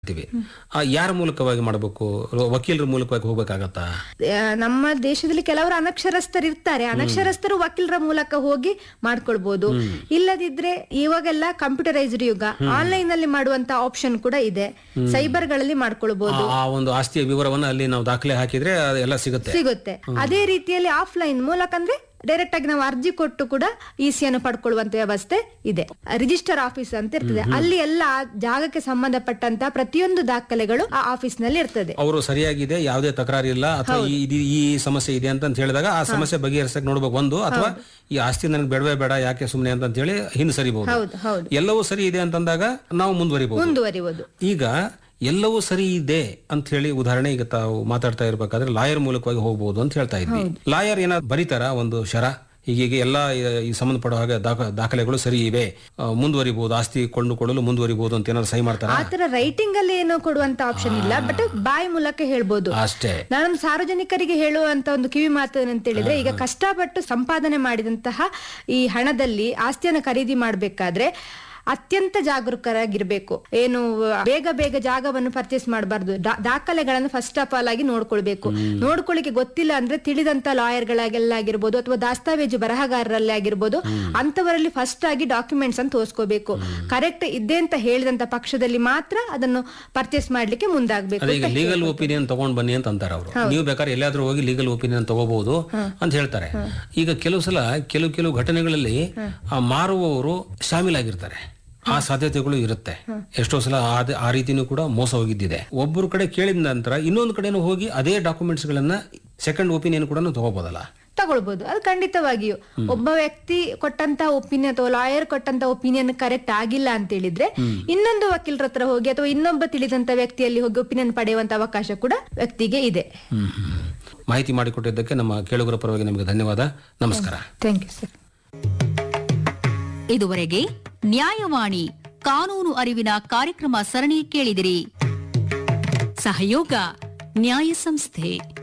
ಮಾಡ್ತೀವಿ ಆ, ಯಾರ ಮೂಲಕವಾಗಿ ಮಾಡಬೇಕು ವಕೀಲರ ಮೂಲಕವಾಗಿ ಹೋಗ್ಬೇಕಾಗತ್ತಾ ಆ, ನಮ್ಮ ದೇಶದಲ್ಲಿ ಕೆಲವರು ಅನಕ್ಷರಸ್ಥರು ಇರ್ತಾರೆ ಅನಕ್ಷರಸ್ಥರು ವಕೀಲರ ಮೂಲಕ ಹೋಗಿ ಮಾಡ್ಕೊಳ್ಬಹುದು ಇಲ್ಲದಿದ್ರೆ ಇವಾಗೆಲ್ಲ ಕಂಪ್ಯೂಟರೈಸ್ಡ್ ಯುಗ ಆನ್ಲೈನ್ ಅಲ್ಲಿ ಮಾಡುವಂತ ಆಪ್ಷನ್ ಕೂಡ ಇದೆ ಸೈಬರ್ ಗಳಲ್ಲಿ ಮಾಡ್ಕೊಳ್ಬಹುದು ಆ- ಆ ಒಂದು ಆಸ್ತಿಯ ವಿವರವನ್ನ ಅಲ್ಲಿ ನಾವು ದಾಖಲೆ ಹಾಕಿದ್ರೆ ಎಲ್ಲ ಸಿಗುತ್ತೆ ಸಿಗುತ್ತೆ ಅದೇ ರೀತಿಯಲ್ಲಿ ಆಫ್ಲೈನ್ ಮೂಲಕ ಅಂದ್ರೆ ಡೈರೆಕ್ಟ್ ಆಗಿ ನಾವು ಅರ್ಜಿ ಕೊಟ್ಟು ಕೂಡ ಇಸಿಯನ್ನು ಪಡ್ಕೊಳ್ಳುವಂತ ವ್ಯವಸ್ಥೆ ಇದೆ ರಿಜಿಸ್ಟರ್ ಆಫೀಸ್ ಅಂತ ಇರ್ತದೆ ಅಲ್ಲಿ ಎಲ್ಲ ಆ ಜಾಗಕ್ಕೆ ಸಂಬಂಧಪಟ್ಟಂತ ಪ್ರತಿಯೊಂದು ದಾಖಲೆಗಳು ಆ ಆಫೀಸ್ ನಲ್ಲಿ ಇರ್ತದೆ ಅವರು ಸರಿಯಾಗಿದೆ ಯಾವುದೇ ತಕರಾರು ಇಲ್ಲ ಅಥವಾ ಈ ಇದು- ಈ ಸಮಸ್ಯೆ ಇದೆ ಅಂತ ಹೇಳಿದಾಗ ಆ ಸಮಸ್ಯೆ ಬಗೆಹರಿಸಕ್ ನೋಡ್ಬೇಕು ಒಂದು ಅಥವಾ ಈ ಆಸ್ತಿ ನನಗೆ ಬೇಡವೇ ಬೇಡ ಯಾಕೆ ಸುಮ್ಮನೆ ಅಂತ ಹೇಳಿ ಹಿಂದೆ ಸರಿಬಹುದು ಹೌದು ಹೌದು ಎಲ್ಲವೂ ಸರಿ ಇದೆ ಅಂತಂದಾಗ ನಾವು ಮುಂದುವರಿಬಹುದು ಮುಂದುವರಿಯುವುದು ಈಗ ಎಲ್ಲವೂ ಸರಿ ಇದೆ ಅಂತ ಹೇಳಿ ಉದಾಹರಣೆ ಈಗ ತಾವು ಮಾತಾಡ್ತಾ ಇರ್ಬೇಕಾದ್ರೆ ಲಾಯರ್ ಮೂಲಕವಾಗಿ ಹೋಗ್ಬೋದು ಅಂತ ಹೇಳ್ತಾ ಇದ್ವಿ ಲಾಯರ್ ಏನಾದ್ರು ಬರೀತಾರ ಒಂದು ಶರ ಹೀಗೆ ಎಲ್ಲ ಈ ಸಂಬಂಧಪಡುವ ಹಾಗೆ ದಾಖ- ದಾಖಲೆಗಳು ಸರಿ ಇವೆ ಆ, ಮುಂದುವರಿಬಹುದು ಆಸ್ತಿ ಕೊಂಡುಕೊಳ್ಳಲು ಮುಂದುವರಿಬಹುದು ಅಂತ ಏನಾದ್ರು ಸಹಿ ಮಾಡ್ತಾರ ಆತರ ರೈಟಿಂಗ್ ಅಲ್ಲಿ ಏನು ಕೊಡುವಂತ ಆಪ್ಷನ್ ಇಲ್ಲ ಬಟ್ ಬಾಯಿ ಮೂಲಕ ಹೇಳ್ಬೋದು ಅಷ್ಟೇ ನಾನು ಸಾರ್ವಜನಿಕರಿಗೆ ಹೇಳುವಂತ ಒಂದು ಕಿವಿ ಮಾತು ಏನಂತ ಹೇಳಿದ್ರೆ ಈಗ ಕಷ್ಟಪಟ್ಟು ಸಂಪಾದನೆ ಮಾಡಿದಂತಹ ಈ ಹಣದಲ್ಲಿ ಆಸ್ತಿಯನ್ನು ಖರೀದಿ ಮಾಡ್ಬೇಕಾದ್ರೆ ಅತ್ಯಂತ ಜಾಗರೂಕರಾಗಿರ್ಬೇಕು ಏನು ಬೇಗ ಬೇಗ ಜಾಗವನ್ನು ಪರ್ಚೇಸ್ ಮಾಡಬಾರ್ದು ದಾಖಲೆಗಳನ್ನು ಫಸ್ಟ್ ಆಫ್ ಆಲ್ ಆಗಿ ನೋಡ್ಕೊಳ್ಬೇಕು ನೋಡ್ಕೊಳ್ಳಿಕ್ಕೆ ಗೊತ್ತಿಲ್ಲ ಅಂದ್ರೆ ತಿಳಿದಂತ ಲಾಯರ್ಗಳಾಗೆಲ್ಲ ಆಗಿರ್ಬೋದು ಅಥವಾ ದಾಸ್ತಾವೇಜು ಬರಹಗಾರರಲ್ಲಿ ಆಗಿರ್ಬೋದು ಅಂತವರಲ್ಲಿ ಫಸ್ಟ್ ಆಗಿ ಡಾಕ್ಯುಮೆಂಟ್ಸ್ ಅನ್ನು ತೋರಿಸ್ಕೋಬೇಕು ಕರೆಕ್ಟ್ ಇದೆ ಅಂತ ಹೇಳಿದಂತ ಪಕ್ಷದಲ್ಲಿ ಮಾತ್ರ ಅದನ್ನು ಪರ್ಚೇಸ್ ಮಾಡ್ಲಿಕ್ಕೆ ಮುಂದಾಗಬೇಕು ಅದೇ ಈಗ ಲೀಗಲ್ ಒಪಿನಿಯನ್ ತಗೊಂಡ್ ಬನ್ನಿ ಅಂತ ಅಂತಾರೆ ಅವರು ನೀವು ಬೇಕಾದ್ರೆ ಎಲ್ಲಾದ್ರೂ ಹೋಗಿ ಲೀಗಲ್ ಒಪಿನಿಯನ್ ತಗೋಬಹುದು ಅಂತ ಹೇಳ್ತಾರೆ ಈಗ ಕೆಲವು ಸಲ ಕೆಲವು ಕೆಲವು ಘಟನೆಗಳಲ್ಲಿ ಆ ಮಾರುವವರು ಶಾಮೀಲಾಗಿರ್ತಾರೆ ಆ ಸಾಧ್ಯತೆಗಳು ಇರುತ್ತೆ ಎಷ್ಟೋ ಸಲ ಆದ- ಆ ರೀತಿನೂ ಕೂಡ ಮೋಸ ಹೋಗಿದ್ದಿದೆ ಒಬ್ಬರು ಕಡೆ ಕೇಳಿದ ನಂತರ ಇನ್ನೊಂದು ಕಡೆನೂ ಹೋಗಿ ಅದೇ ಡಾಕ್ಯುಮೆಂಟ್ಸ್ ಗಳನ್ನ ಸೆಕೆಂಡ್ ಒಪಿನಿಯನ್ ಕೂಡ ತಗೋಬೋದಲ್ಲ ತಗೊಳ್ಬಹುದು ಅದು ಖಂಡಿತವಾಗಿಯೂ ಒಬ್ಬ ವ್ಯಕ್ತಿ ಕೊಟ್ಟಂತ ಒಪಿನಿಯನ್ ಅಥವಾ ಲಾಯರ್ ಕೊಟ್ಟಂತ ಒಪಿನಿಯನ್ ಕರೆಕ್ಟ್ ಆಗಿಲ್ಲ ಅಂತ ಹೇಳಿದ್ರೆ ಇನ್ನೊಂದು ವಕೀಲರ ಹತ್ರ ಹೋಗಿ ಅಥವಾ ಇನ್ನೊಬ್ಬ ತಿಳಿದಂತ ವ್ಯಕ್ತಿಯಲ್ಲಿ ಹೋಗಿ ಒಪಿನಿಯನ್ ಪಡೆಯುವಂತ ಅವಕಾಶ ಕೂಡ ವ್ಯಕ್ತಿಗೆ ಇದೆ ಹ್ಮ್ ಹ್ಮ್. ಮಾಹಿತಿ ಮಾಡಿಕೊಟ್ಟಿದ್ದಕ್ಕೆ ನಮ್ಮ ಕೇಳುಗರ ಪರವಾಗಿ ನಿಮಗೆ ಧನ್ಯವಾದ ನಮಸ್ಕಾರ ಥ್ಯಾಂಕ್ ಯು ಸರ್ ಇದುವರೆಗೆ ನ್ಯಾಯವಾಣಿ ಕಾನೂನು ಅರಿವಿನ ಕಾರ್ಯಕ್ರಮ ಸರಣಿ ಕೇಳಿದಿರಿ ಸಹಯೋಗ ನ್ಯಾಯ ಸಂಸ್ಥೆ